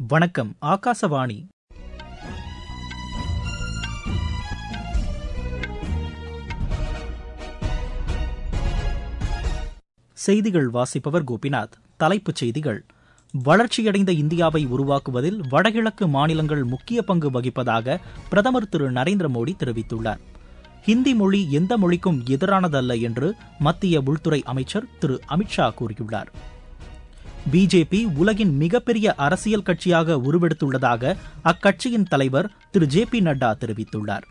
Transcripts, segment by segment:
வணக்கம் ஆகாசவாணி செய்திகள் வாசிப்பவர் கோபிநாத் தலைப்புச் செய்திகள் வளர்ச்சியடைந்த இந்தியாவை உருவாக்குவதில் வடகிழக்கு மாநிலங்கள் முக்கிய பங்கு வகிப்பதாக பிரதமர் திரு நரேந்திர மோடி தெரிவித்துள்ளார் ஹிந்தி மொழி எந்த மொழிக்கும் எதிரானதல்ல என்று மத்திய உள்துறை அமைச்சர் திரு அமித்ஷா கூறியுள்ளார் பிஜேபி உலகின் மிகப்பெரிய அரசியல் கட்சியாக உருவெடுத்துள்ளதாக அக்கட்சியின் தலைவர் திரு ஜே பி நட்டா தெரிவித்துள்ளார்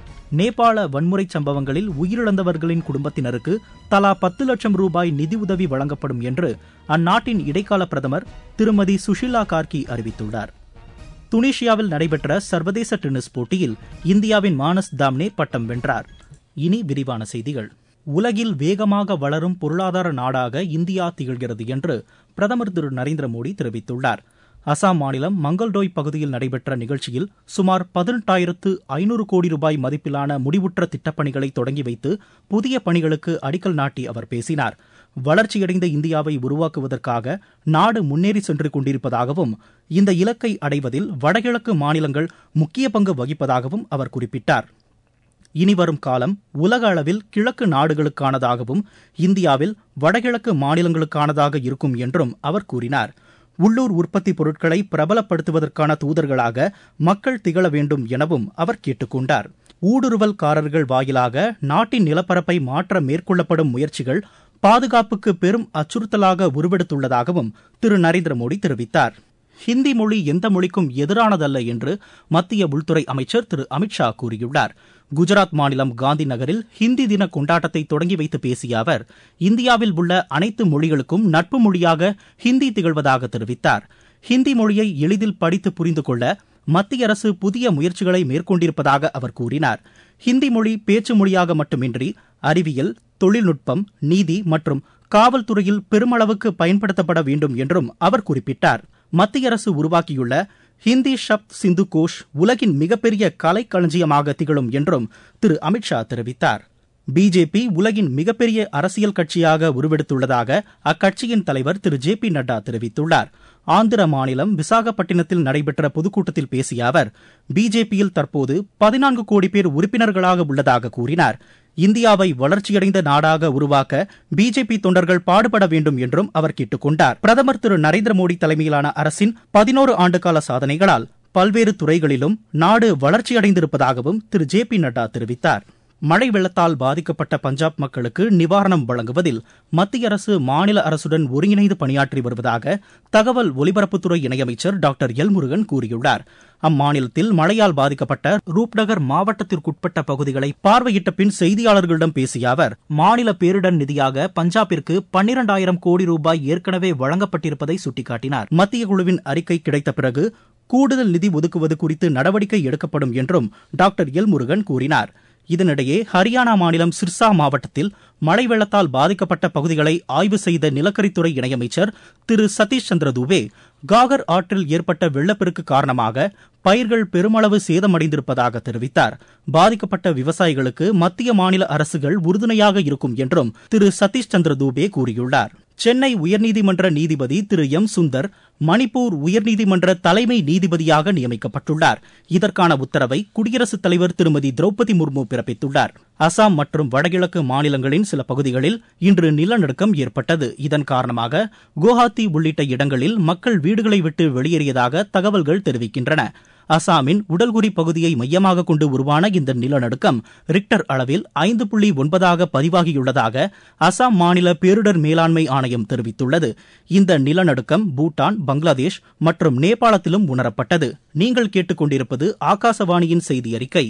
நேபாள வன்முறை சம்பவங்களில் உயிரிழந்தவர்களின் குடும்பத்தினருக்கு தலா பத்து லட்சம் ரூபாய் நிதியுதவி வழங்கப்படும் என்று அந்நாட்டின் இடைக்கால பிரதமர் திருமதி சுஷிலா கார்கி அறிவித்துள்ளார் துனிஷியாவில் நடைபெற்ற சர்வதேச டென்னிஸ் போட்டியில் இந்தியாவின் மானஸ் தாம்னே பட்டம் வென்றார் இனி விரிவான செய்திகள் உலகில் வேகமாக வளரும் பொருளாதார நாடாக இந்தியா திகழ்கிறது என்று பிரதமர் திரு நரேந்திர மோடி தெரிவித்துள்ளார் அசாம் மாநிலம் மங்கல்டோய் பகுதியில் நடைபெற்ற நிகழ்ச்சியில் சுமார் பதினெட்டாயிரத்து ஐநூறு கோடி ரூபாய் மதிப்பிலான முடிவுற்ற திட்டப்பணிகளை தொடங்கி வைத்து புதிய பணிகளுக்கு அடிக்கல் நாட்டி அவர் பேசினார் வளர்ச்சியடைந்த இந்தியாவை உருவாக்குவதற்காக நாடு முன்னேறி சென்று கொண்டிருப்பதாகவும் இந்த இலக்கை அடைவதில் வடகிழக்கு மாநிலங்கள் முக்கிய பங்கு வகிப்பதாகவும் அவர் குறிப்பிட்டார் இனிவரும் காலம் உலக அளவில் கிழக்கு நாடுகளுக்கானதாகவும் இந்தியாவில் வடகிழக்கு மாநிலங்களுக்கானதாக இருக்கும் என்றும் அவர் கூறினார் உள்ளூர் உற்பத்தி பொருட்களை பிரபலப்படுத்துவதற்கான தூதர்களாக மக்கள் திகழ வேண்டும் எனவும் அவர் கேட்டுக்கொண்டார் ஊடுருவல்காரர்கள் வாயிலாக நாட்டின் நிலப்பரப்பை மாற்ற மேற்கொள்ளப்படும் முயற்சிகள் பாதுகாப்புக்கு பெரும் அச்சுறுத்தலாக உருவெடுத்துள்ளதாகவும் திரு நரேந்திர மோடி தெரிவித்தார் ஹிந்தி மொழி எந்த மொழிக்கும் எதிரானதல்ல என்று மத்திய உள்துறை அமைச்சர் திரு அமித்ஷா கூறியுள்ளார் குஜராத் மாநிலம் காந்தி நகரில் ஹிந்தி தின கொண்டாட்டத்தை தொடங்கி வைத்து பேசிய அவர் இந்தியாவில் உள்ள அனைத்து மொழிகளுக்கும் நட்பு மொழியாக ஹிந்தி திகழ்வதாக தெரிவித்தார் ஹிந்தி மொழியை எளிதில் படித்து புரிந்து கொள்ள மத்திய அரசு புதிய முயற்சிகளை மேற்கொண்டிருப்பதாக அவர் கூறினார் ஹிந்தி மொழி பேச்சு மொழியாக மட்டுமின்றி அறிவியல் தொழில்நுட்பம் நீதி மற்றும் காவல்துறையில் பெருமளவுக்கு பயன்படுத்தப்பட வேண்டும் என்றும் அவர் குறிப்பிட்டார் மத்திய அரசு உருவாக்கியுள்ள ஹிந்தி ஷப்த் சிந்து கோஷ் உலகின் மிகப்பெரிய கலை களஞ்சியமாக திகழும் என்றும் திரு அமித்ஷா தெரிவித்தார் பிஜேபி உலகின் மிகப்பெரிய அரசியல் கட்சியாக உருவெடுத்துள்ளதாக அக்கட்சியின் தலைவர் திரு ஜே பி நட்டா தெரிவித்துள்ளார் ஆந்திர மாநிலம் விசாகப்பட்டினத்தில் நடைபெற்ற பொதுக்கூட்டத்தில் பேசிய அவர் பிஜேபியில் தற்போது பதினான்கு கோடி பேர் உறுப்பினர்களாக உள்ளதாக கூறினார் இந்தியாவை வளர்ச்சியடைந்த நாடாக உருவாக்க பிஜேபி தொண்டர்கள் பாடுபட வேண்டும் என்றும் அவர் கேட்டுக் கொண்டார் பிரதமர் திரு நரேந்திர மோடி தலைமையிலான அரசின் பதினோரு ஆண்டுகால சாதனைகளால் பல்வேறு துறைகளிலும் நாடு வளர்ச்சியடைந்திருப்பதாகவும் திரு ஜே பி நட்டா தெரிவித்தார் மழை வெள்ளத்தால் பாதிக்கப்பட்ட பஞ்சாப் மக்களுக்கு நிவாரணம் வழங்குவதில் மத்திய அரசு மாநில அரசுடன் ஒருங்கிணைந்து பணியாற்றி வருவதாக தகவல் ஒலிபரப்புத்துறை இணையமைச்சர் டாக்டர் எல் முருகன் கூறியுள்ளார் அம்மாநிலத்தில் மழையால் பாதிக்கப்பட்ட ரூப்நகர் மாவட்டத்திற்குட்பட்ட பகுதிகளை பார்வையிட்ட பின் செய்தியாளர்களிடம் பேசிய அவர் மாநில பேரிடர் நிதியாக பஞ்சாபிற்கு பன்னிரண்டாயிரம் கோடி ரூபாய் ஏற்கனவே வழங்கப்பட்டிருப்பதை சுட்டிக்காட்டினார் மத்திய குழுவின் அறிக்கை கிடைத்த பிறகு கூடுதல் நிதி ஒதுக்குவது குறித்து நடவடிக்கை எடுக்கப்படும் என்றும் டாக்டர் எல் முருகன் கூறினார் இதனிடையே ஹரியானா மாநிலம் சிர்சா மாவட்டத்தில் மழை வெள்ளத்தால் பாதிக்கப்பட்ட பகுதிகளை ஆய்வு செய்த நிலக்கரித்துறை இணையமைச்சர் திரு சதீஷ் சந்திர துபே காகர் ஆற்றில் ஏற்பட்ட வெள்ளப்பெருக்கு காரணமாக பயிர்கள் பெருமளவு சேதமடைந்திருப்பதாக தெரிவித்தார் பாதிக்கப்பட்ட விவசாயிகளுக்கு மத்திய மாநில அரசுகள் உறுதுணையாக இருக்கும் என்றும் திரு சதீஷ் சந்திர தூபே கூறியுள்ளார் சென்னை உயர்நீதிமன்ற நீதிபதி திரு எம் சுந்தர் மணிப்பூர் உயர்நீதிமன்ற தலைமை நீதிபதியாக நியமிக்கப்பட்டுள்ளார் இதற்கான உத்தரவை குடியரசுத் தலைவர் திருமதி திரௌபதி முர்மு பிறப்பித்துள்ளார் அசாம் மற்றும் வடகிழக்கு மாநிலங்களின் சில பகுதிகளில் இன்று நிலநடுக்கம் ஏற்பட்டது இதன் காரணமாக குவஹாத்தி உள்ளிட்ட இடங்களில் மக்கள் வீடுகளை விட்டு வெளியேறியதாக தகவல்கள் தெரிவிக்கின்றன அசாமின் உடல்குறி பகுதியை மையமாக கொண்டு உருவான இந்த நிலநடுக்கம் ரிக்டர் அளவில் ஐந்து புள்ளி ஒன்பதாக பதிவாகியுள்ளதாக அசாம் மாநில பேரிடர் மேலாண்மை ஆணையம் தெரிவித்துள்ளது இந்த நிலநடுக்கம் பூட்டான் பங்களாதேஷ் மற்றும் நேபாளத்திலும் உணரப்பட்டது நீங்கள் கேட்டுக்கொண்டிருப்பது ஆகாசவாணியின் செய்தி அறிக்கை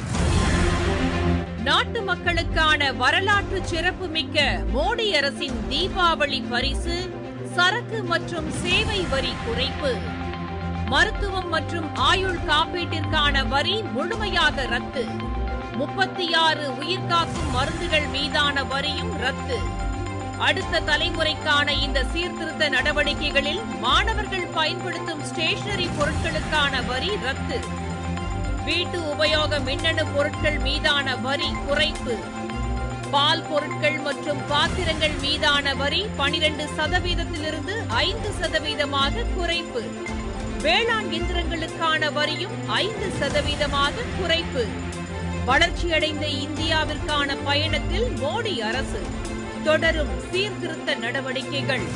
நாட்டு மக்களுக்கான வரலாற்று சிறப்புமிக்க மோடி அரசின் தீபாவளி பரிசு சரக்கு மற்றும் சேவை வரி குறைப்பு மருத்துவம் மற்றும் ஆயுள் காப்பீட்டிற்கான வரி முழுமையாக ரத்து முப்பத்தி ஆறு உயிர்காக்கும் மருந்துகள் மீதான வரியும் ரத்து அடுத்த தலைமுறைக்கான இந்த சீர்திருத்த நடவடிக்கைகளில் மாணவர்கள் பயன்படுத்தும் ஸ்டேஷனரி பொருட்களுக்கான வரி ரத்து வீட்டு உபயோக மின்னணு பொருட்கள் மீதான வரி குறைப்பு பால் பொருட்கள் மற்றும் பாத்திரங்கள் மீதான வரி பனிரெண்டு சதவீதத்திலிருந்து ஐந்து சதவீதமாக குறைப்பு வேளாண் இயந்திரங்களுக்கான வரியும் ஐந்து சதவீதமாக குறைப்பு வளர்ச்சியடைந்த இந்தியாவிற்கான பயணத்தில் மோடி அரசு தொடரும் சீர்திருத்த நடவடிக்கைகள்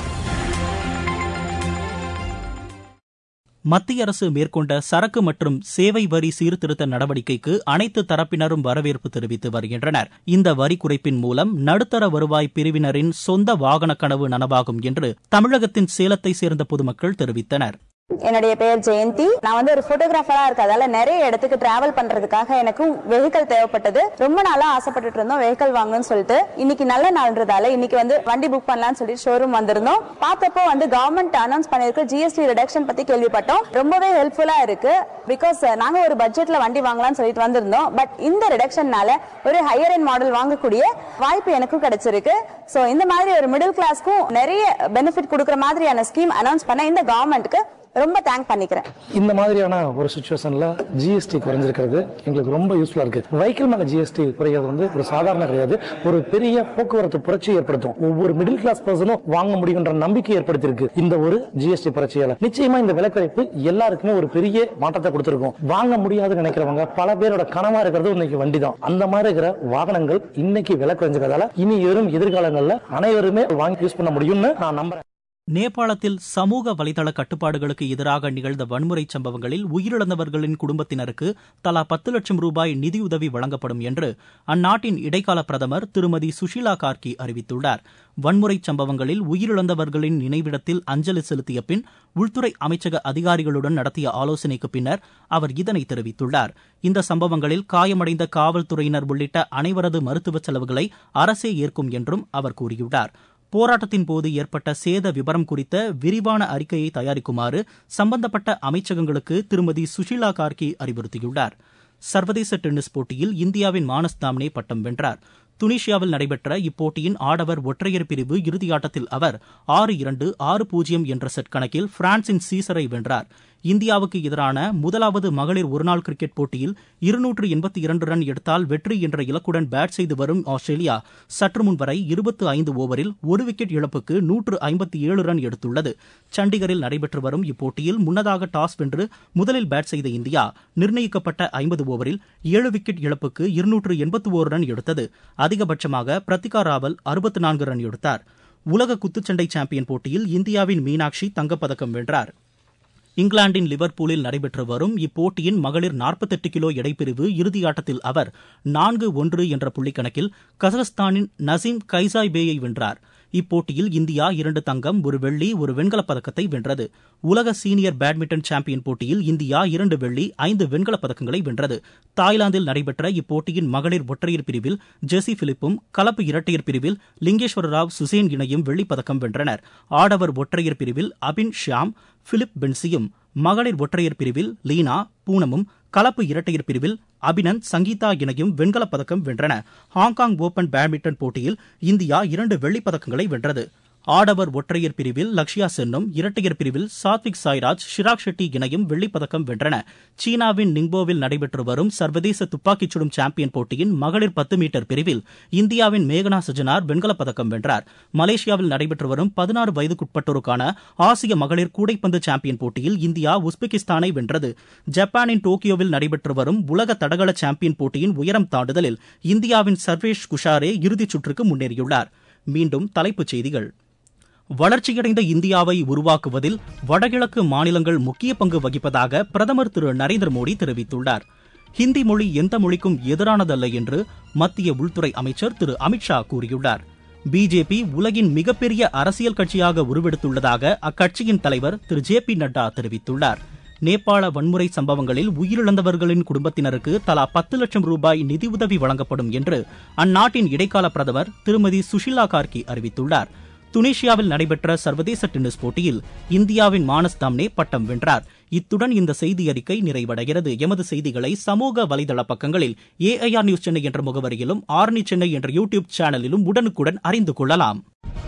மத்திய அரசு மேற்கொண்ட சரக்கு மற்றும் சேவை வரி சீர்திருத்த நடவடிக்கைக்கு அனைத்து தரப்பினரும் வரவேற்பு தெரிவித்து வருகின்றனர் இந்த வரி குறைப்பின் மூலம் நடுத்தர வருவாய் பிரிவினரின் சொந்த வாகன கனவு நனவாகும் என்று தமிழகத்தின் சேலத்தை சேர்ந்த பொதுமக்கள் தெரிவித்தனர் என்னுடைய பெயர் ஜெயந்தி நான் வந்து ஒரு போட்டோகிராஃபரா இருக்கறதால நிறைய இடத்துக்கு டிராவல் பண்றதுக்காக எனக்கும் வெஹிக்கல் தேவைப்பட்டது ரொம்ப நாளா ஆசைப்பட்டுட்டு இருந்தோம் வெஹிக்கல் வாங்கணும்னு சொல்லிட்டு இன்னைக்கு நல்ல நாள்ன்றதால இன்னைக்கு வந்து வண்டி புக் பண்ணலாம்னு சொல்லி ஷோரூம் வந்திருந்தோம் பார்த்தப்போ வந்து கவர்மெண்ட் அனௌன்ஸ் பண்ணிருக்கு ஜிஎஸ்டி ரிடக்ஷன் பத்தி கேள்விப்பட்டோம் ரொம்பவே ஹெல்ப்ஃபுல்லா இருக்கு பிகாஸ் நாங்க ஒரு பட்ஜெட்ல வண்டி வாங்கலாம்னு சொல்லிட்டு வந்திருந்தோம் பட் இந்த ரிடக்ஷன்னால ஒரு ஹையர் எண்ட் மாடல் வாங்கக்கூடிய வாய்ப்பு எனக்கும் கிடைச்சிருக்கு சோ இந்த மாதிரி ஒரு மிடில் கிளாஸ்க்கும் நிறைய பெனிஃபிட் கொடுக்குற மாதிரியான ஸ்கீம் அனௌன்ஸ் பண்ண இந்த கவர்மெண்ட்க்கு ரொம்ப தேங்க் பண்ணிக்கிறேன் இந்த மாதிரியான ஒரு சுச்சுவேஷன்ல ஜிஎஸ்டி குறைஞ்சிருக்கிறது எங்களுக்கு ரொம்ப யூஸ்ஃபுல்லா இருக்கு வெஹிக்கிள் மேல ஜிஎஸ்டி குறைகிறது வந்து ஒரு சாதாரண கிடையாது ஒரு பெரிய போக்குவரத்து புரட்சி ஏற்படுத்தும் ஒவ்வொரு மிடில் கிளாஸ் பர்சனும் வாங்க முடியுன்ற நம்பிக்கை ஏற்படுத்தியிருக்கு இந்த ஒரு ஜிஎஸ்டி புரட்சியால நிச்சயமா இந்த விலை குறைப்பு எல்லாருக்குமே ஒரு பெரிய மாற்றத்தை கொடுத்திருக்கும் வாங்க முடியாதுன்னு நினைக்கிறவங்க பல பேரோட கனவா இருக்கிறது இன்னைக்கு வண்டி தான் அந்த மாதிரி இருக்கிற வாகனங்கள் இன்னைக்கு விலை குறைஞ்சிருக்கிறதால இனி வரும் எதிர்காலங்கள்ல அனைவருமே வாங்கி யூஸ் பண்ண முடியும்னு நான் நம்புறேன் நேபாளத்தில் சமூக வலைதள கட்டுப்பாடுகளுக்கு எதிராக நிகழ்ந்த வன்முறை சம்பவங்களில் உயிரிழந்தவர்களின் குடும்பத்தினருக்கு தலா பத்து லட்சம் ரூபாய் நிதியுதவி வழங்கப்படும் என்று அந்நாட்டின் இடைக்கால பிரதமர் திருமதி சுஷீலா கார்கி அறிவித்துள்ளார் வன்முறை சம்பவங்களில் உயிரிழந்தவர்களின் நினைவிடத்தில் அஞ்சலி செலுத்திய பின் உள்துறை அமைச்சக அதிகாரிகளுடன் நடத்திய ஆலோசனைக்கு பின்னர் அவர் இதனை தெரிவித்துள்ளார் இந்த சம்பவங்களில் காயமடைந்த காவல்துறையினர் உள்ளிட்ட அனைவரது மருத்துவ செலவுகளை அரசே ஏற்கும் என்றும் அவர் கூறியுள்ளார் போராட்டத்தின் போது ஏற்பட்ட சேத விவரம் குறித்த விரிவான அறிக்கையை தயாரிக்குமாறு சம்பந்தப்பட்ட அமைச்சகங்களுக்கு திருமதி சுஷீலா கார்கி அறிவுறுத்தியுள்ளார் சர்வதேச டென்னிஸ் போட்டியில் இந்தியாவின் மானஸ் தாம்னே பட்டம் வென்றார் துனிஷியாவில் நடைபெற்ற இப்போட்டியின் ஆடவர் ஒற்றையர் பிரிவு இறுதியாட்டத்தில் அவர் ஆறு இரண்டு ஆறு பூஜ்ஜியம் என்ற செட் கணக்கில் பிரான்சின் சீசரை வென்றார் இந்தியாவுக்கு எதிரான முதலாவது மகளிர் ஒருநாள் கிரிக்கெட் போட்டியில் இருநூற்று எண்பத்தி இரண்டு ரன் எடுத்தால் வெற்றி என்ற இலக்குடன் பேட் செய்து வரும் ஆஸ்திரேலியா சற்று முன் வரை இருபத்து ஐந்து ஓவரில் ஒரு விக்கெட் இழப்புக்கு நூற்று ஐம்பத்தி ஏழு ரன் எடுத்துள்ளது சண்டிகரில் நடைபெற்று வரும் இப்போட்டியில் முன்னதாக டாஸ் வென்று முதலில் பேட் செய்த இந்தியா நிர்ணயிக்கப்பட்ட ஐம்பது ஓவரில் ஏழு விக்கெட் இழப்புக்கு இருநூற்று எண்பத்தி ஓரு ரன் எடுத்தது அதிகபட்சமாக பிரத்திகா ராவல் அறுபத்து நான்கு ரன் எடுத்தார் உலக குத்துச்சண்டை சாம்பியன் போட்டியில் இந்தியாவின் மீனாட்சி தங்கப்பதக்கம் வென்றார் இங்கிலாந்தின் லிவர்பூலில் நடைபெற்று வரும் இப்போட்டியின் மகளிர் நாற்பத்தெட்டு கிலோ எடைப்பிரிவு இறுதியாட்டத்தில் அவர் நான்கு ஒன்று என்ற புள்ளிக்கணக்கில் கசகஸ்தானின் நசீம் கைசாய்பேயை வென்றார் இப்போட்டியில் இந்தியா இரண்டு தங்கம் ஒரு வெள்ளி ஒரு வெண்கலப் பதக்கத்தை வென்றது உலக சீனியர் பேட்மிண்டன் சாம்பியன் போட்டியில் இந்தியா இரண்டு வெள்ளி ஐந்து வெண்கலப் பதக்கங்களை வென்றது தாய்லாந்தில் நடைபெற்ற இப்போட்டியின் மகளிர் ஒற்றையர் பிரிவில் ஜெசி பிலிப்பும் கலப்பு இரட்டையர் பிரிவில் லிங்கேஸ்வர ராவ் சுசேன் இணையும் வெள்ளிப் பதக்கம் வென்றனர் ஆடவர் ஒற்றையர் பிரிவில் அபின் ஷியாம் பிலிப் பென்சியும் மகளிர் ஒற்றையர் பிரிவில் லீனா பூனமும் கலப்பு இரட்டையர் பிரிவில் அபினந்த் சங்கீதா இணையும் வெண்கலப் பதக்கம் வென்றன ஹாங்காங் ஓபன் பேட்மிண்டன் போட்டியில் இந்தியா இரண்டு வெள்ளிப் பதக்கங்களை வென்றது ஆடவர் ஒற்றையர் பிரிவில் லக்ஷயா சென்னும் இரட்டையர் பிரிவில் சாத்விக் சாய்ராஜ் ஷிராக் ஷெட்டி இணையும் வெள்ளிப் பதக்கம் வென்றன சீனாவின் நிங்போவில் நடைபெற்று வரும் சர்வதேச துப்பாக்கிச் சுடும் சாம்பியன் போட்டியின் மகளிர் பத்து மீட்டர் பிரிவில் இந்தியாவின் மேகனா சஜனார் வெண்கலப் பதக்கம் வென்றார் மலேசியாவில் நடைபெற்று வரும் பதினாறு வயதுக்குட்பட்டோருக்கான ஆசிய மகளிர் கூடைப்பந்து சாம்பியன் போட்டியில் இந்தியா உஸ்பெகிஸ்தானை வென்றது ஜப்பானின் டோக்கியோவில் நடைபெற்று வரும் உலக தடகள சாம்பியன் போட்டியின் உயரம் தாண்டுதலில் இந்தியாவின் சர்வேஷ் குஷாரே இறுதிச் சுற்றுக்கு முன்னேறியுள்ளார் மீண்டும் தலைப்புச் செய்திகள் வளர்ச்சியடைந்த இந்தியாவை உருவாக்குவதில் வடகிழக்கு மாநிலங்கள் முக்கிய பங்கு வகிப்பதாக பிரதமர் திரு நரேந்திர மோடி தெரிவித்துள்ளார் ஹிந்தி மொழி எந்த மொழிக்கும் எதிரானதல்ல என்று மத்திய உள்துறை அமைச்சர் திரு அமித்ஷா கூறியுள்ளார் பிஜேபி உலகின் மிகப்பெரிய அரசியல் கட்சியாக உருவெடுத்துள்ளதாக அக்கட்சியின் தலைவர் திரு ஜே பி நட்டா தெரிவித்துள்ளார் நேபாள வன்முறை சம்பவங்களில் உயிரிழந்தவர்களின் குடும்பத்தினருக்கு தலா பத்து லட்சம் ரூபாய் நிதியுதவி வழங்கப்படும் என்று அந்நாட்டின் இடைக்கால பிரதமர் திருமதி சுஷிலா கார்கி அறிவித்துள்ளார் துனிஷியாவில் நடைபெற்ற சர்வதேச டென்னிஸ் போட்டியில் இந்தியாவின் மானஸ் தாம்னே பட்டம் வென்றார் இத்துடன் இந்த செய்தி அறிக்கை நிறைவடைகிறது எமது செய்திகளை சமூக வலைதள பக்கங்களில் ஏஐஆர் நியூஸ் சென்னை என்ற முகவரியிலும் ஆர்னி சென்னை என்ற யூடியூப் சேனலிலும் உடனுக்குடன் அறிந்து கொள்ளலாம்